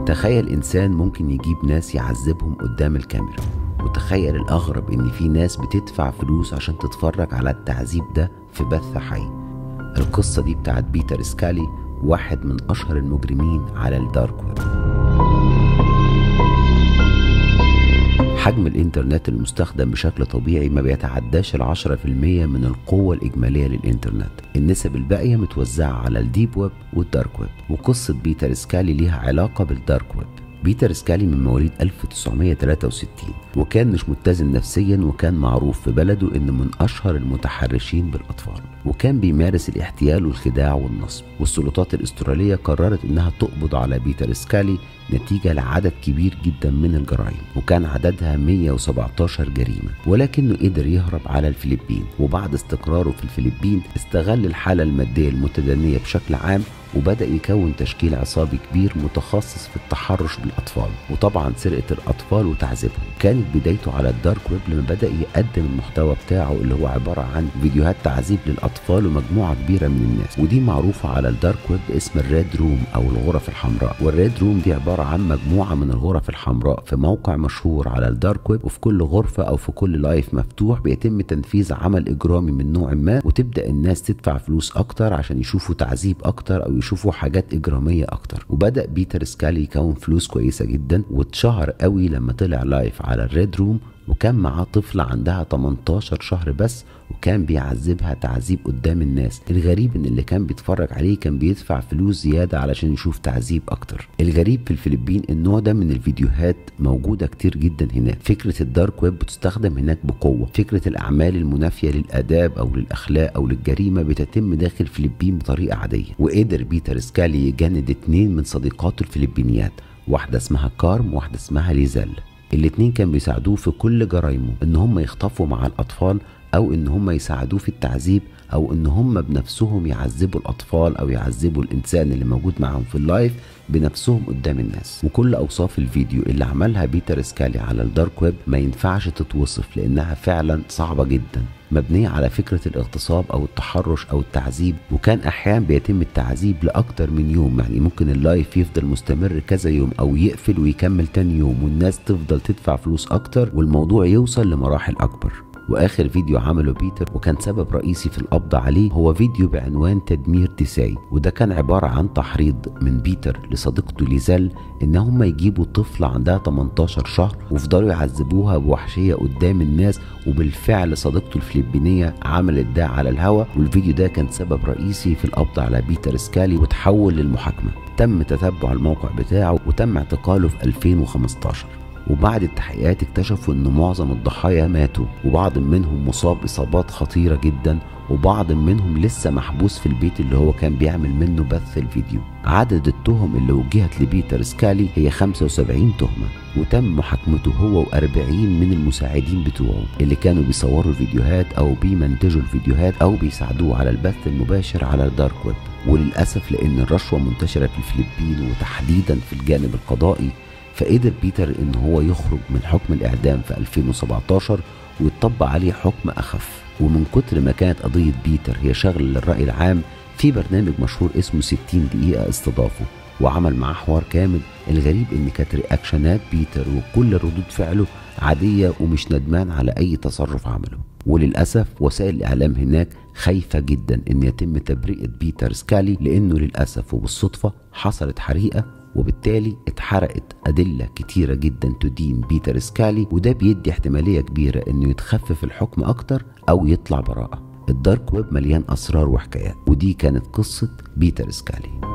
تخيل إنسان ممكن يجيب ناس يعذبهم قدام الكاميرا وتخيل الأغرب إن في ناس بتدفع فلوس عشان تتفرج على التعذيب ده في بث حي القصة دي بتاعت بيتر سكالي واحد من أشهر المجرمين على الدارك ويب حجم الإنترنت المستخدم بشكل طبيعي ما بيتعداش العشرة في المية من القوة الإجمالية للإنترنت النسب الباقية متوزعة على الديب ويب والدارك ويب وقصة بيتر سكالي ليها علاقة بالدارك ويب بيتر سكالي من مواليد 1963 وكان مش متزن نفسيا وكان معروف في بلده انه من اشهر المتحرشين بالاطفال وكان بيمارس الاحتيال والخداع والنصب والسلطات الاستراليه قررت انها تقبض على بيتر سكالي نتيجه لعدد كبير جدا من الجرائم وكان عددها 117 جريمه ولكنه قدر يهرب على الفلبين وبعد استقراره في الفلبين استغل الحاله الماديه المتدنيه بشكل عام وبدأ يكون تشكيل عصابي كبير متخصص في التحرش بالأطفال وطبعا سرقة الأطفال وتعذيبهم كانت بدايته على الدارك ويب لما بدأ يقدم المحتوى بتاعه اللي هو عبارة عن فيديوهات تعذيب للأطفال ومجموعة كبيرة من الناس ودي معروفة على الدارك ويب باسم الريد روم أو الغرف الحمراء والريد روم دي عبارة عن مجموعة من الغرف الحمراء في موقع مشهور على الدارك ويب وفي كل غرفة أو في كل لايف مفتوح بيتم تنفيذ عمل إجرامي من نوع ما وتبدأ الناس تدفع فلوس أكتر عشان يشوفوا تعذيب أكتر أو يشوفوا حاجات إجرامية أكتر وبدأ بيتر سكالي يكون فلوس كويسة جدا واتشهر قوي لما طلع لايف على الريد روم وكان معاه طفلة عندها 18 شهر بس وكان بيعذبها تعذيب قدام الناس الغريب ان اللي كان بيتفرج عليه كان بيدفع فلوس زيادة علشان يشوف تعذيب اكتر الغريب في الفلبين النوع ده من الفيديوهات موجودة كتير جدا هناك فكرة الدارك ويب بتستخدم هناك بقوة فكرة الاعمال المنافية للاداب او للاخلاق او للجريمة بتتم داخل الفلبين بطريقة عادية وقدر بيتر سكالي يجند اتنين من صديقاته الفلبينيات واحدة اسمها كارم وواحدة اسمها ليزال الاتنين كان بيساعدوه في كل جرايمه ان هم يخطفوا مع الاطفال او ان هم يساعدوه في التعذيب او ان هم بنفسهم يعذبوا الاطفال او يعذبوا الانسان اللي موجود معاهم في اللايف بنفسهم قدام الناس وكل اوصاف الفيديو اللي عملها بيتر سكالي على الدارك ويب ما ينفعش تتوصف لانها فعلا صعبة جدا مبنية على فكرة الاغتصاب أو التحرش أو التعذيب وكان أحيانا بيتم التعذيب لأكتر من يوم يعني ممكن اللايف يفضل مستمر كذا يوم أو يقفل ويكمل تاني يوم والناس تفضل تدفع فلوس أكتر والموضوع يوصل لمراحل أكبر واخر فيديو عمله بيتر وكان سبب رئيسي في القبض عليه هو فيديو بعنوان تدمير تيساي وده كان عباره عن تحريض من بيتر لصديقته ليزال ان هم يجيبوا طفله عندها 18 شهر ويفضلوا يعذبوها بوحشيه قدام الناس وبالفعل صديقته الفلبينيه عملت ده على الهوا والفيديو ده كان سبب رئيسي في القبض على بيتر سكالي وتحول للمحاكمه تم تتبع الموقع بتاعه وتم اعتقاله في 2015 وبعد التحقيقات اكتشفوا ان معظم الضحايا ماتوا وبعض منهم مصاب اصابات خطيره جدا وبعض منهم لسه محبوس في البيت اللي هو كان بيعمل منه بث الفيديو عدد التهم اللي وجهت لبيتر سكالي هي 75 تهمة وتم محاكمته هو و40 من المساعدين بتوعه اللي كانوا بيصوروا الفيديوهات او بيمنتجوا الفيديوهات او بيساعدوه على البث المباشر على الدارك ويب وللأسف لأن الرشوة منتشرة في الفلبين وتحديدا في الجانب القضائي فقدر بيتر ان هو يخرج من حكم الاعدام في 2017 ويطبق عليه حكم اخف ومن كتر ما كانت قضيه بيتر هي شغل للراي العام في برنامج مشهور اسمه 60 دقيقه استضافه وعمل معاه حوار كامل الغريب ان كانت رياكشنات بيتر وكل ردود فعله عاديه ومش ندمان على اي تصرف عمله وللاسف وسائل الاعلام هناك خايفه جدا ان يتم تبرئه بيتر سكالي لانه للاسف وبالصدفه حصلت حريقه وبالتالي اتحرقت أدلة كتيرة جدا تدين بيتر سكالي وده بيدي احتمالية كبيرة انه يتخفف الحكم اكتر او يطلع براءة الدارك ويب مليان اسرار وحكايات ودي كانت قصة بيتر سكالي